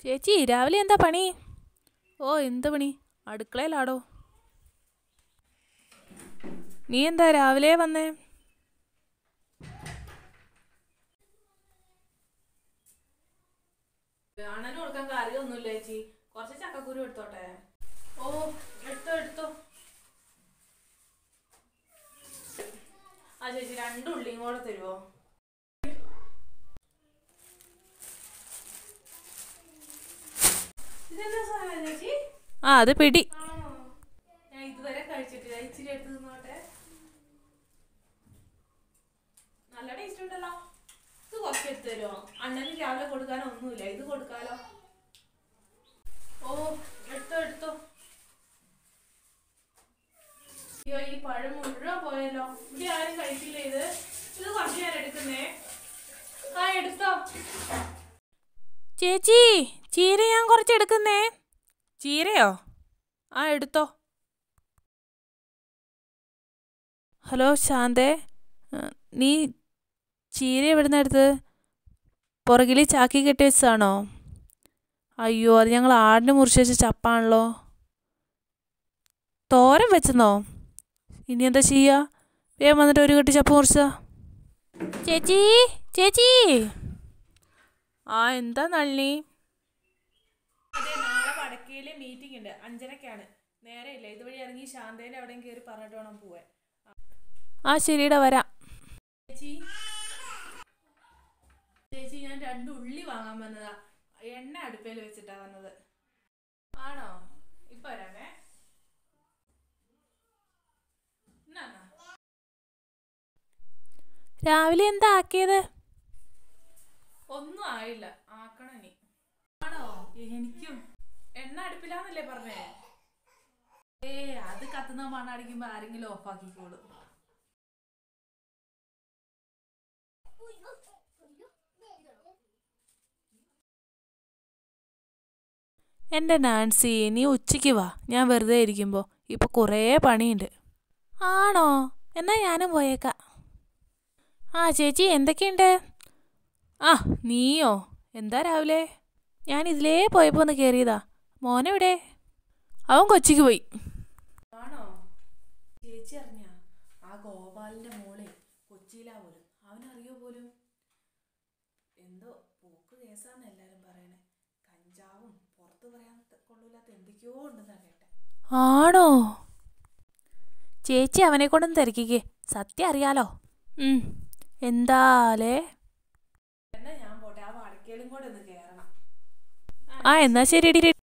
ചേച്ചി രാവിലെ എന്താ പണി ഓ എന്ത് പണി അടുക്കളയിലാടോ നീ എന്താ രാവിലെ വന്നേ അണ്ണന് കൊടുക്കാൻ കറിയൊന്നുമില്ല ചേച്ചി കുറച്ച് ചക്കക്കുരു എടുത്തോട്ടെ ഓ എടുത്തോ എടുത്തോ ആ ചേച്ചി രണ്ട് ഉള്ളിയും കൂടെ തരുമോ ഇതെന്താ സാധനം ചേച്ചി ആ അത് പിടി ഞാൻ ഇതുവരെ കഴിച്ചിട്ടില്ല ഇച്ചിരി എടുത്ത് തിന്നോട്ടെ നല്ല ടേസ്റ്റ് ഉണ്ടല്ലോ ഇത് കുറച്ച് എടുത്ത് തരുമോ അണ്ണന് രാവിലെ കൊടുക്കാനോ ഒന്നുമില്ല ഇത് കൊടുക്കാലോ ഓ എടുത്തോ എടുത്തോ അയ്യോ ഈ പഴം മുഴുവൻ പോയല്ലോ ഇവിടെ ആരും കഴിക്കില്ല ഇത് ഇത് കുറച്ച് ഞാൻ എടുക്കുന്നേ ആ എടുത്തോ ചേച്ചി ചീര ഞാൻ കുറച്ച് എടുക്കുന്നേ ചീരയോ ആ എടുത്തോ ഹലോ ശാന്തേ ആ, നീ ചീര എവിടുന്ന എടുത്തത് പുറകിൽ ചാക്കി കെട്ടി വെച്ചതാണോ അയ്യോ അത് ഞങ്ങൾ ആടിന് മുറിച്ച് വെച്ച ചപ്പാണല്ലോ തോരൻ വെച്ചെന്നോ ഇനി എന്താ ചെയ്യുക വേഗം വന്നിട്ട് ഒരു കെട്ടി ചപ്പ് മുറിച്ച ചേച്ചി ചേച്ചി ആ എന്താ നളിനി അതെ നാളെ വടക്കേല് മീറ്റിംഗ് ഉണ്ട് അഞ്ചരക്കാണ് നേരെ ഇല്ല ഇതുവഴി ഇറങ്ങി ശാന്തേനെ എവിടെയും കയറി പറഞ്ഞിട്ട് വേണം പോവാൻ ആ ശരിയുടെ വരാം ചേച്ചി ചേച്ചി ഞാൻ രണ്ട് ഉള്ളി വാങ്ങാൻ വന്നതാ എണ്ണ അടുപ്പയിൽ വെച്ചിട്ടാ വന്നത് ആണോ ഇപ്പൊ വരാമേ എന്നാ, എന്നാ. രാവിലെ എന്താ ആക്കിയത് ഒന്നും ആയില്ല ആക്കണം ഇനി ആണോ എനിക്കും എണ്ണ അടുപ്പിലാന്നല്ലേ പറഞ്ഞേ ഏ അത് കത്തുന്ന മണ്ണടിക്കുമ്പോ ആരെങ്കിലും ഓഫാക്കിക്കോളും എൻ്റെ നാൻസി നീ ഉച്ചയ്ക്ക് വാ ഞാൻ വെറുതെ ഇരിക്കുമ്പോൾ ഇപ്പോൾ കുറേ പണിയുണ്ട് ആണോ എന്നാ ഞാനും പോയേക്കാം ആ ചേച്ചി എന്തൊക്കെയുണ്ട് ആ നീയോ എന്താ രാവിലെ ഞാൻ ഇതിലേ പോയപ്പോൾ ഒന്ന് കയറിയതാ മോനെവിടെ അവൻ കൊച്ചിക്ക് പോയി ആണോ ചേച്ചി അറിഞ്ഞ ആ ഗോപാലിന്റെ മോളെ കൊച്ചിയിലാ പോലും അവനറിയോ പോലും എന്തോ പോക്ക് കേസാന്ന് എല്ലാരും പറയണേ കഞ്ചാവും പുറത്ത് പറയാൻ ത- കൊള്ളൂലാത്ത എന്തൊക്കെയോ ഉണ്ടെന്നാ കേട്ടെ ആണോ ചേച്ചി അവനെ കൊണ്ടൊന്ന് തിരക്കിക്കേ സത്യം അറിയാലോ ഉം. എന്താലേ എന്നാ ഞാൻ പോട്ടെ ആ വടക്കേലും കൂടെ ഒന്ന് കേറണം ആ എന്നാ ശരി